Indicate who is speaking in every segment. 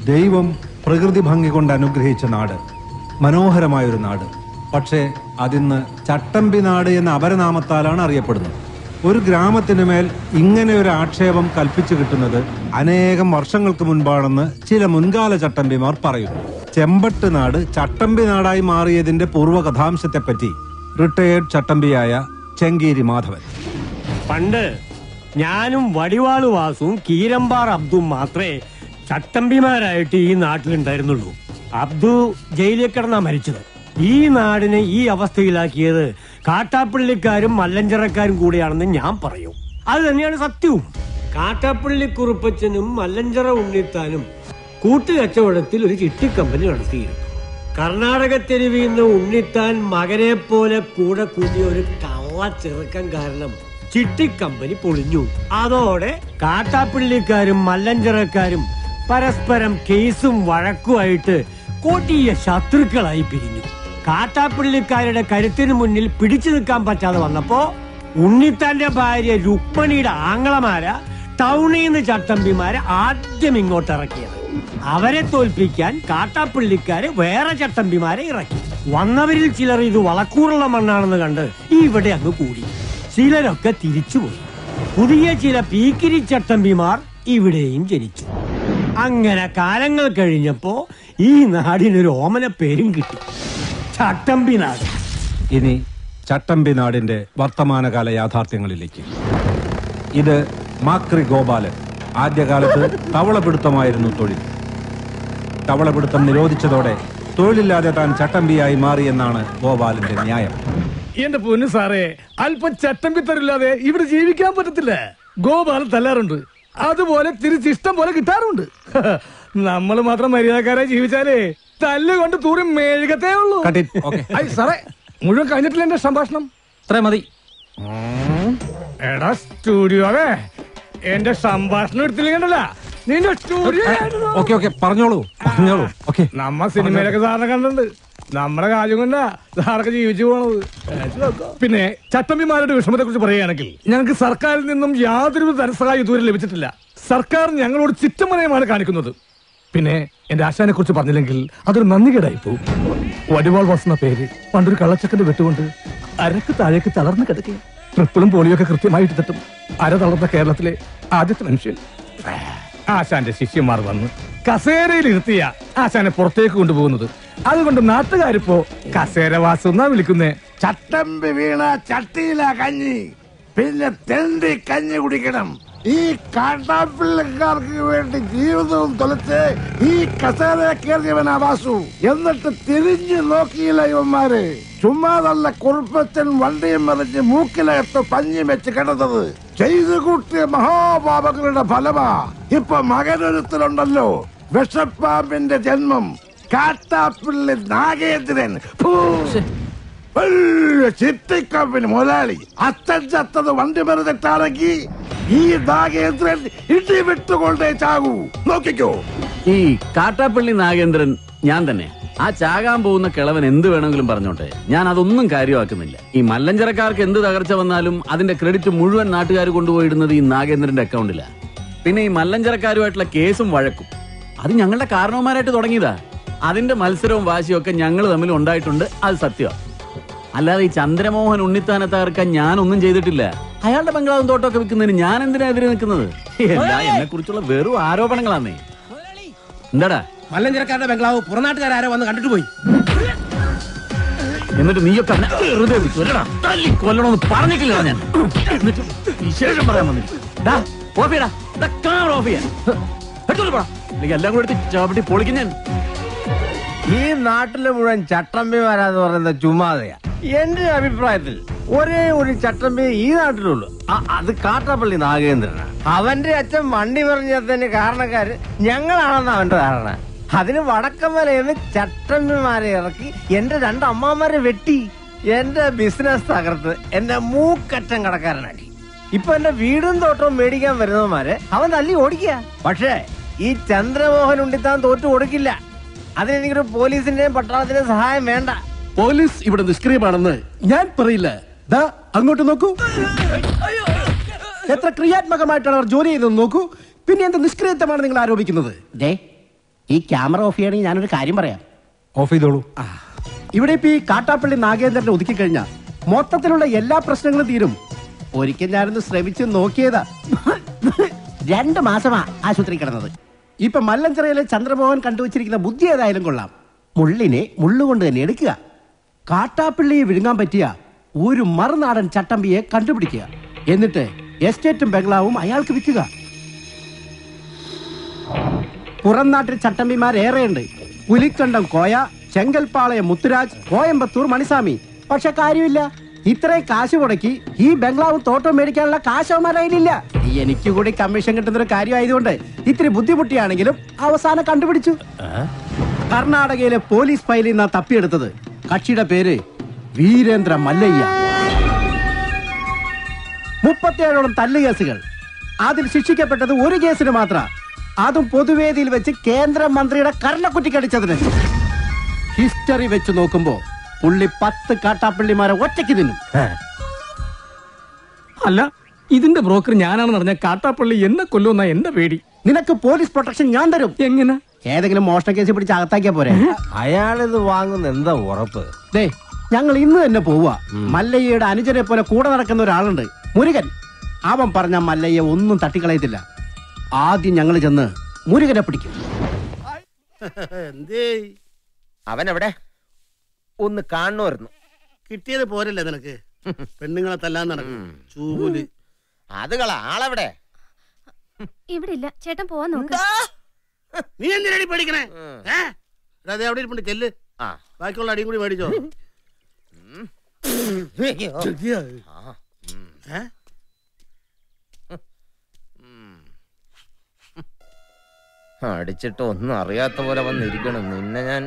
Speaker 1: ദൈവം പ്രകൃതി ഭംഗി കൊണ്ട് അനുഗ്രഹിച്ച നാട് മനോഹരമായൊരു നാട് പക്ഷേ അതിന്ന് ചട്ടമ്പി നാട് എന്ന അപരനാമത്താലാണ് അറിയപ്പെടുന്നത് ഒരു ഗ്രാമത്തിനു മേൽ ഇങ്ങനെ ഒരു ആക്ഷേപം കൽപ്പിച്ചു കിട്ടുന്നത് അനേകം വർഷങ്ങൾക്ക് മുൻപാണെന്ന് ചില മുൻകാല ചട്ടമ്പിമാർ പറയുന്നു ചെമ്പട്ട് നാട് ചട്ടമ്പി നാടായി മാറിയതിന്റെ പൂർവ്വകഥാംശത്തെപ്പറ്റി റിട്ടയേർഡ് ചട്ടമ്പിയായ ചെങ്കേരി മാധവൻ
Speaker 2: പണ്ട് ഞാനും വടിവാള് വാസുവും കീരമ്പാർ അബ്ദും മാത്രമേ ചട്ടമ്പിമാരായിട്ട് ഈ നാട്ടിലുണ്ടായിരുന്നുള്ളൂ അബ്ദു ജയിലിൽ കിടന്നാ മരിച്ചത് ഈ നാടിനെ ഈ അവസ്ഥയിലാക്കിയത് കാട്ടാപ്പള്ളിക്കാരും മല്ലഞ്ചറക്കാരും കൂടിയാണെന്ന് ഞാൻ പറയും അത് തന്നെയാണ് സത്യവും കാട്ടാപ്പള്ളി കുറുപ്പച്ചനും മല്ലഞ്ചറ ഉണ്ണിത്താനും കൂട്ടുകച്ചവടത്തിൽ ഒരു ചിട്ടിക്കമ്പനി നടത്തിയിരുന്നു കർണാടക തെരുവിൽ നിന്ന് ഉണ്ണിത്താൻ മകനെ പോലെ കൂടെ കൂടിയ ഒരു കള്ള ചെറുക്കം കാരണം ചിട്ടിക്കമ്പനി പൊളിഞ്ഞു അതോടെ കാട്ടാപ്പള്ളിക്കാരും മല്ലഞ്ചറക്കാരും പരസ്പരം കേസും വഴക്കുമായിട്ട് കൊടിയ ശത്രുക്കളായി പിരിഞ്ഞു കാട്ടാപ്പള്ളിക്കാരുടെ കരുത്തിന് മുന്നിൽ പിടിച്ചു നിൽക്കാൻ പറ്റാതെ വന്നപ്പോ ഉണ്ണിത്താന്റെ ഭാര്യ രുക്മണിയുടെ ആങ്ങളമാര ടൗണിൽ നിന്ന് ചട്ടമ്പിമാരെ ആദ്യം ഇങ്ങോട്ട് ഇറക്കിയത് അവരെ തോൽപ്പിക്കാൻ കാട്ടാപ്പള്ളിക്കാര് വേറെ ചട്ടമ്പിമാരെ ഇറക്കി വന്നവരിൽ ചിലർ ഇത് വളക്കൂറുള്ള മണ്ണാണെന്ന് കണ്ട് ഇവിടെ അങ്ങ് കൂടി ചിലരൊക്കെ തിരിച്ചുപോയി പുതിയ ചില പീക്കിരി ചട്ടമ്പിമാർ ഇവിടെയും ജനിച്ചു അങ്ങനെ കാലങ്ങൾ കഴിഞ്ഞപ്പോ ഈ നാടിനൊരു ഓമന പേരും കിട്ടി ചട്ടമ്പി നാട്
Speaker 1: ഇനി ചട്ടമ്പി നാടിന്റെ വർത്തമാനകാല യാഥാർത്ഥ്യങ്ങളിലേക്ക് ഇത് മാക്രി ഗോപാലൻ ആദ്യകാലത്ത് തവളപിടുത്തമായിരുന്നു തൊഴിൽ തവളപിടുത്തം നിരോധിച്ചതോടെ തൊഴിലില്ലാതെ താൻ ചട്ടമ്പിയായി മാറിയെന്നാണ് ഗോപാലന്റെ ന്യായം
Speaker 3: എന്റെ പൊന്നു സാറേ അല്പം ചട്ടമ്പിത്തരില്ലാതെ ഇവിടെ ജീവിക്കാൻ പറ്റത്തില്ല ഗോപാലൻ തല്ലാറുണ്ട് അതുപോലെ തിരിച്ചിഷ്ടം പോലെ കിട്ടാറുണ്ട് നമ്മൾ മാത്രം മര്യാദക്കാരായി ജീവിച്ചാലേ തല്ലുകൊണ്ട് തൂറി മേഴുകത്തേ ഉള്ളൂ
Speaker 1: Cut it. Okay.
Speaker 3: ഐ, സാറേ മുഴുവൻ കഴിഞ്ഞിട്ടില്ല എന്റെ സംഭാഷണം
Speaker 4: അത്രേ മതി
Speaker 3: എടാ സ്റ്റുഡിയോ അതെ എന്റെ സംഭാഷണം എടുത്തില്ലെങ്കിലല്ല നിന്റെ സ്റ്റുഡിയോ ആയിരുന്നു.
Speaker 1: ഓക്കെ ഓക്കെ പറഞ്ഞോളൂ പറഞ്ഞോളൂ ഓക്കെ
Speaker 3: നമ്മ സിനിമയിലൊക്കെ സാറിനെ കണ്ടിട്ടുണ്ട് നമ്മുടെ കാര്യം കൊണ്ടാ സാറൊക്കെ ജീവിച്ചു പോണത് പിന്നെ ചട്ടമ്പിമാരുടെ വിഷമത്തെ കുറിച്ച് പറയുകയാണെങ്കിൽ ഞങ്ങൾക്ക് സർക്കാരിൽ നിന്നും യാതൊരു ധനസഹായം ഇതുവരെ ലഭിച്ചിട്ടില്ല സർക്കാർ ഞങ്ങളോട് ചിറ്റമനയമാണ് കാണിക്കുന്നത് പിന്നെ എന്റെ ആശാനെ കുറിച്ച് പറഞ്ഞില്ലെങ്കിൽ അതൊരു നന്ദികേടായി പോകും വടിവാൾ വസുന്ന പേര് പണ്ടൊരു കള്ളച്ചക്കന്റെ വെട്ടുകൊണ്ട് അരക്ക് താഴേക്ക് തളർന്ന് കിടക്കുക ട്രിപ്പിളും പോളിയൊക്കെ കൃത്യമായിട്ട് തട്ടും അര തളർന്ന കേരളത്തിലെ ആദ്യത്തെ മനുഷ്യൻ ആശാന്റെ ശിഷ്യന്മാർ വന്ന് കസേരയിൽ ഇരുത്തിയ ആശാനെ പുറത്തേക്ക് കൊണ്ടുപോകുന്നത് അതുകൊണ്ട് നാട്ടുകാരിപ്പോ കസേരവാസം എന്നാ വിളിക്കുന്നേ
Speaker 5: ചട്ടമ്പി വീണ ചട്ടിയില കഞ്ഞി പിന്നെ തെണ്ടി കഞ്ഞി കുടിക്കണം ഈ കാട്ടാപ്പിള്ളക്കാർക്ക് വേണ്ടി ജീവിതവും തൊലച്ച് ഈ കസേര കയറിയവനാ വാസു എന്നിട്ട് തിരിഞ്ഞു നോക്കിയില്ല ഇവന്മാര് ചുമ്മാതല്ല കുറുപ്പച്ചൻ വണ്ടിയും മറിഞ്ഞ് മൂക്കിലകത്ത് പഞ്ഞി വെച്ച് കിടന്നത് ചെയ്തു കൂട്ടിയ മഹാപാപങ്ങളുടെ ഫലമാ ഇപ്പൊ മകനൊരുത്തരുണ്ടല്ലോ വിഷപ്പാമ്പിന്റെ ജന്മം കാട്ടാപ്പിള്ളി നാഗേന്ദ്രൻ ഫൂ. വലിയ ചിട്ടിക്കമ്പിന് മുതലാളി അച്ഛൻ ചത്തത് വണ്ടി മരുന്നിട്ടാണെങ്കിൽ ഈ നാഗേന്ദ്രൻ ഇടി വിട്ടുകൊണ്ടേ ചാകൂ നോക്കിക്കോ
Speaker 4: ഈ കാട്ടാപ്പള്ളി നാഗേന്ദ്രൻ ഞാൻ തന്നെ ആ ചാകാൻ പോകുന്ന കിളവൻ എന്ത് വേണമെങ്കിലും പറഞ്ഞോട്ടെ ഞാൻ അതൊന്നും കാര്യമാക്കുന്നില്ല ഈ മല്ലഞ്ചരക്കാർക്ക് എന്ത് തകർച്ച വന്നാലും അതിന്റെ ക്രെഡിറ്റ് മുഴുവൻ നാട്ടുകാർ കൊണ്ടുപോയിടുന്നത് ഈ നാഗേന്ദ്രന്റെ അക്കൗണ്ടിലാ പിന്നെ ഈ മല്ലഞ്ചരക്കാരുമായിട്ടുള്ള കേസും വഴക്കും അത് ഞങ്ങളുടെ കാരണവന്മാരായിട്ട് തുടങ്ങിയതാ അതിന്റെ മത്സരവും വാശിയും ഒക്കെ ഞങ്ങൾ തമ്മിൽ ഉണ്ടായിട്ടുണ്ട് അത് സത്യമാണ് അല്ലാതെ ഈ ചന്ദ്രമോഹൻ ഉണ്ണിത്താനെ തകർക്കാൻ ഞാനൊന്നും ചെയ്തിട്ടില്ല അയാളുടെ ബംഗ്ലാവും തോട്ടമൊക്കെ വിൽക്കുന്നതിന് ഞാൻ എന്തിനാ എതിരെ നിൽക്കുന്നത് എല്ലാം എന്നെ കുറിച്ചുള്ള വെറും ആരോപണങ്ങളാന്നേ എന്താടാ
Speaker 6: മല്ലഞ്ചരക്കാരുടെ ബംഗ്ലാവ് പുറനാട്ടുകാരോ വന്ന് കണ്ടിട്ട് പോയി
Speaker 4: എന്നിട്ട് നീയൊക്കെ എന്നെ വെറുതെ വിളിച്ചു അല്ലടാ തല്ലി കൊല്ലണമെന്ന് പറഞ്ഞിട്ടില്ല ഞാൻ എന്നിട്ട് വിശേഷം പറയാൻ വന്നിട്ട് ഡാ, ഓഫ് ചെയ്യടാ. ദാ camera off ചെയ്യാൻ. എടുത്തോണ്ട് പോടാ. അല്ലെങ്കിൽ എല്ലാം കൂടെ എടുത്ത് ചവിട്ടി പൊളിക്കും ഞാൻ
Speaker 6: ഈ നാട്ടിലെ മുഴുവൻ ചട്ടമ്പിമാരാന്ന് പറയുന്ന ചുമ്മാതെയാ എന്റെ അഭിപ്രായത്തിൽ ഒരേ ഒരു ചട്ടമ്പി ഈ നാട്ടിലുള്ളൂ അ- അത് കാട്ടാപ്പള്ളി നാഗേന്ദ്രനാണ് അവന്റെ അച്ഛൻ വണ്ടി പറഞ്ഞതിന് കാരണക്കാര് ഞങ്ങളാണെന്ന് അവന്റെ ധാരണ അതിന് വടക്കമലയെന്ന് ചട്ടമ്പിമാരെ ഇറക്കി എന്റെ രണ്ട് അമ്മാമാരെ വെട്ടി എന്റെ ബിസിനസ് തകർത്ത് എന്നെ മൂക്കറ്റം കടക്കാരനാക്കി ഇപ്പൊ എന്റെ വീടും തോട്ടവും മേടിക്കാൻ വരുന്നവന്മാരെ അവൻ തല്ലി ഓടിക്കുക പക്ഷേ ഈ ചന്ദ്രമോഹൻ ഉണ്ടിത്താൻ തോറ്റു കൊടുക്കില്ല അതിനെനിക്കൊരു പോലീസിന്റെയും പട്ടാളത്തിന്റെയും സഹായം വേണ്ട
Speaker 7: പോലീസ് ഇവിടെ നിഷ്ക്രിയമാണെന്ന് ഞാൻ പറയില്ല ദാ അങ്ങോട്ട് നോക്കൂ എത്ര ക്രിയാത്മകമായിട്ടാണ് അവർ ജോലി ചെയ്തത് നോക്കൂ പിന്നെ എന്ത് നിഷ്ക്രിയത്വമാണ് നിങ്ങൾ ആരോപിക്കുന്നത്
Speaker 4: ദേ
Speaker 8: ഈ ക്യാമറ ഓഫ് ചെയ്യണമെങ്കിൽ ഞാനൊരു കാര്യം പറയാം
Speaker 1: ഓഫ് ചെയ്തോളൂ
Speaker 8: ഇവിടെ ഇപ്പൊ ഈ കാട്ടാപ്പള്ളി നാഗേന്ദ്രനെ ഒതുക്കി കഴിഞ്ഞാൽ മൊത്തത്തിലുള്ള എല്ലാ പ്രശ്നങ്ങളും തീരും ഒരിക്കൽ ഞാനൊന്ന് ശ്രമിച്ച് നോക്കിയതാ രണ്ട് മാസമാ ആശുപത്രി കിടന്നത് ഇപ്പൊ മല്ലഞ്ചിറയിലെ ചന്ദ്രമോഹൻ കണ്ടുവച്ചിരിക്കുന്ന ബുദ്ധി ഏതായാലും കൊള്ളാം മുള്ളിനെ മുള്ളുകൊണ്ട് തന്നെ എടുക്കുക കാട്ടാപ്പള്ളിയെ വിഴുങ്ങാൻ പറ്റിയ ഒരു മറുനാടൻ ചട്ടമ്പിയെ കണ്ടുപിടിക്കുക എന്നിട്ട് എസ്റ്റേറ്റും ബംഗ്ലാവും അയാൾക്ക് വിൽക്കുക പുറം നാട്ടിൽ ചട്ടമ്പിമാരേറെയുണ്ട് പുലിക്കണ്ടം കോയ ചെങ്കൽപ്പാളയം മുത്തുരാജ് കോയമ്പത്തൂർ മണിസ്വാമി പക്ഷെ കാര്യമില്ല ഇത്രയും കാശ് മുടക്കി ഈ ബംഗ്ലാവും തോട്ടം മേടിക്കാനുള്ള കാശ് അവന്മാരുടെ കയ്യിലില്ല എനിക്ക് കൂടി കമ്മീഷൻ കിട്ടുന്ന ഒരു കാര്യമായതുകൊണ്ട് ഇത്തിരി ബുദ്ധിമുട്ടിയാണെങ്കിലും അവസാനം കണ്ടുപിടിച്ചു കർണാടകയിലെ പോലീസ് ഫയലിൽ നിന്നാ തപ്പിയെടുത്തത് കക്ഷിയുടെ പേര് വീരേന്ദ്ര മല്ലയ്യ മുപ്പത്തിയേഴോളം തല്ലുകേസുകൾ അതിൽ ശിക്ഷിക്കപ്പെട്ടത് ഒരു കേസിന് മാത്രം അതും പൊതുവേദിയിൽ വെച്ച് കേന്ദ്രമന്ത്രിയുടെ കർണക്കുറ്റിക്കടിച്ചതിന് ഹിസ്റ്ററി വെച്ച് നോക്കുമ്പോ പുള്ളി പത്ത് കാട്ടാപ്പള്ളിമാരെ ഒറ്റയ്ക്ക് തിന്നും
Speaker 3: അല്ല ഇതിന്റെ ബ്രോക്കർ ഞാനാണെന്ന് പറഞ്ഞ കാട്ടാപ്പള്ളി എന്നെ കൊല്ലുന്ന എന്റെ പേടി
Speaker 8: നിനക്ക് പോലീസ് പ്രൊട്ടക്ഷൻ ഞാൻ തരും
Speaker 3: എങ്ങനെ
Speaker 8: ഏതെങ്കിലും മോഷണ കേസ് പിടിച്ച് അകത്താക്കിയാ പോരെ
Speaker 6: അയാളിത് വാങ്ങുന്ന എന്താ ഉറപ്പ്
Speaker 8: ദേ ഞങ്ങൾ ഇന്ന് തന്നെ പോവുക മല്ലയ്യയുടെ അനുജനെ പോലെ കൂടെ നടക്കുന്ന ഒരാളുണ്ട് മുരുകൻ അവൻ പറഞ്ഞ മല്ലയ്യ ഒന്നും തട്ടിക്കളയത്തില്ല ആദ്യം ഞങ്ങൾ ചെന്ന് മുരുകനെ പിടിക്കും
Speaker 9: എന്തേ
Speaker 10: അവൻ എവിടെ ഒന്ന് കാണുമായിരുന്നു
Speaker 9: കിട്ടിയത് പോരല്ലേ നിനക്ക് പെണ്ണുങ്ങളെ തല്ലാൻ നടക്കും ചൂല്
Speaker 10: അത് കള ആളെവിടെ
Speaker 11: ഇവിടെ ഇല്ല ചേട്ടൻ പോവാൻ നോക്ക്
Speaker 9: നീ എന്തിനടി പേടിക്കണേ ഏ എടാ, ദേ അവിടെ ഇരിപ്പുണ്ട് ചെല്ല്
Speaker 10: ആ
Speaker 9: ബാക്കിയുള്ള അടിയും കൂടി മേടിച്ചോ ചെല്ലിയാ? ഏ?
Speaker 10: അടിച്ചിട്ട് ഒന്നും അറിയാത്ത പോലെ വന്നിരിക്കണം നിന്നെ ഞാൻ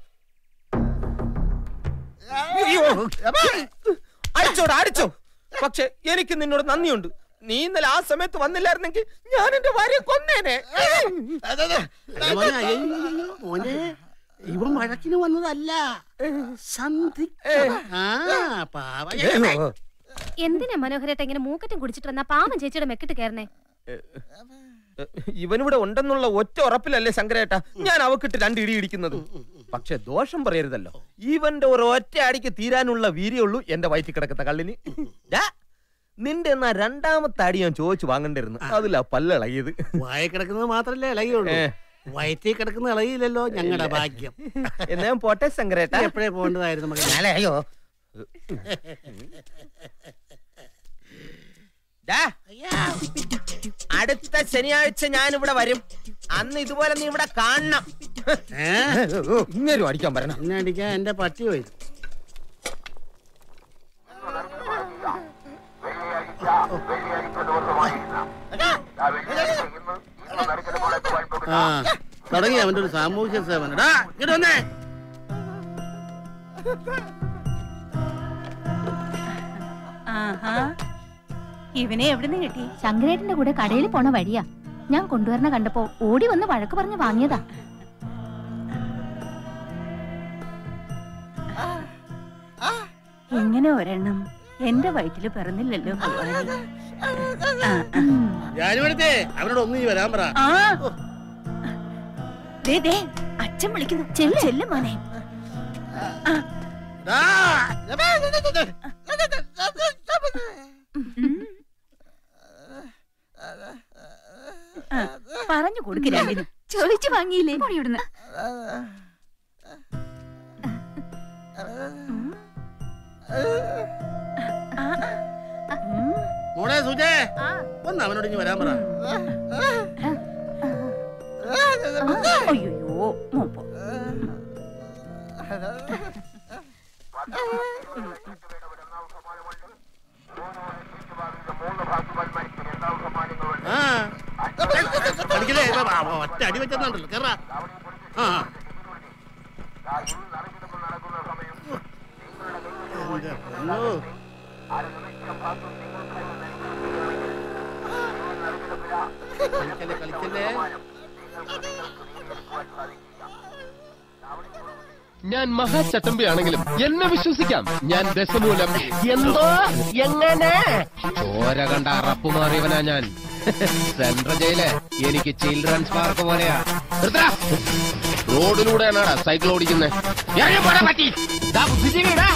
Speaker 10: അയ്യോ, അപ്പാ. അടിച്ചോടാ അടിച്ചോ പക്ഷെ എനിക്ക് നിന്നോട് നന്ദിയുണ്ട് നീ ഇന്നലെ ആ സമയത്ത് വന്നില്ലായിരുന്നെങ്കിൽ ഞാൻ എന്റെ ഭാര്യയെ കൊന്നേനെ
Speaker 9: അതെ, അതെ. അല്ല മോനെ, അയ്യോ, അയ്യോ, അയ്യോ, മോനെ ഇവൻ വഴക്കിന് വന്നതല്ല സന്ധി ആ പാവ
Speaker 11: എന്തിനാ മനോഹരേട്ട ഇങ്ങനെ മൂക്കറ്റം കുടിച്ചിട്ട് വന്നാ പാവം ചേച്ചിയുടെ മെക്കിട്ട് കയറണേ
Speaker 10: ഇവനിവിടെ ഉണ്ടെന്നുള്ള ഒറ്റ ഉറപ്പിലല്ലേ ശങ്കരേട്ട ഞാൻ അവക്കിട്ട് രണ്ട് ഇടി ഇടിക്കുന്നത് പക്ഷെ ദോഷം പറയരുതല്ലോ ഇവന്റെ ഒരു ഒറ്റ അടിക്ക് തീരാനുള്ള വീര്യമുള്ളൂ എന്റെ വയറ്റിൽ കിടക്കുന്ന കള്ളിന് ദാ, നിന്റെ എന്നാ രണ്ടാമത്തെ അടി ഞാൻ ചോദിച്ചു വാങ്ങണ്ടിരുന്നു അതിലാ പല്ലിളകിയത്
Speaker 9: വായ കിടക്കുന്നത് മാത്രല്ലേ ഇളകിയുള്ളൂ
Speaker 10: ഏ.
Speaker 9: വയറ്റിൽ കിടക്കുന്ന ഇളകിയില്ലല്ലോ ഞങ്ങളുടെ ഭാഗ്യം
Speaker 10: എന്നാ ഞാൻ പോട്ടെ ശങ്കരേട്ട
Speaker 9: എപ്പോഴേ പോകേണ്ടതായിരുന്നു മകൻ
Speaker 10: ഞാനേ, അയ്യോ ദാ, അടുത്ത ശനിയാഴ്ച ഞാൻ ഇവിടെ വരും അന്ന് ഇതുപോലെ നീ ഇവിടെ കാണണം ഇങ്ങനെയും അടിക്കാൻ പറയണം
Speaker 9: എന്നെ അടിക്കാൻ എന്റെ പട്ടി പോയി ആ തുടങ്ങി അവന്റെ ഒരു സാമൂഹ്യ സേവനം എടാ, ഇങ്ങോട്ട് വന്നേ
Speaker 12: ആഹാ ഇവനെ എവിടുന്ന് കിട്ടി
Speaker 11: ശങ്കരേട്ടന്റെ കൂടെ കടയിൽ പോണ വഴിയാ ഞാൻ കൊണ്ടുവരണ കണ്ടപ്പോ ഓടി വന്ന് വഴക്ക് പറഞ്ഞ് വാങ്ങിയതാ
Speaker 12: ഇങ്ങനെ ഒരെണ്ണം എന്റെ വയറ്റില് പിറന്നില്ലല്ലോ ഭഗവാനെ. ആ, ആ.
Speaker 9: ഞാനിവിടുത്തെ അവനോട് ഒന്ന് നീ വരാൻ പറ
Speaker 12: ആ. ദേ, ദേ, അച്ഛൻ വിളിക്കുന്നു ചെല്ല് ചെല്ല് മോനെ
Speaker 9: ഡാ.
Speaker 12: ആ, പറഞ്ഞു കൊടുക്ക് രണ്ടിനും
Speaker 11: ചോദിച്ചു വാങ്ങിയില്ലേ ഇവിടുന്ന്
Speaker 9: മോളെ സുജേ ഒന്ന് അവനോട് ഇനി വരാൻ പറ
Speaker 12: അയ്യോ മൂപ്പോ
Speaker 9: ആ. കളിക്കല്ലേ ഇപ്പൊ വാ, വാ, ഒറ്റ അടി വെച്ചെന്നുണ്ടല്ലോ കേറാ ആ എന്റെ പൊന്നോ. കളിക്കല്ലേ കളിക്കല്ലേ
Speaker 7: ഞാൻ മഹാചട്ടമ്പിയാണെങ്കിലും എന്നെ വിശ്വസിക്കാം ഞാൻ ദശമൂലം എന്തോ എങ്ങനെ ചോര കണ്ട അറപ്പുമാറിയവനാ ഞാൻ
Speaker 13: സെൻട്രൽ ജയില് എനിക്ക് ചിൽഡ്രൻസ് പാർക്ക് പോലെയാ നിർത്തടാ. റോഡിലൂടെയാണാടാ സൈക്കിൾ ഓടിക്കുന്നത് പറ്റി ദാ ബുദ്ധിജീവിടാ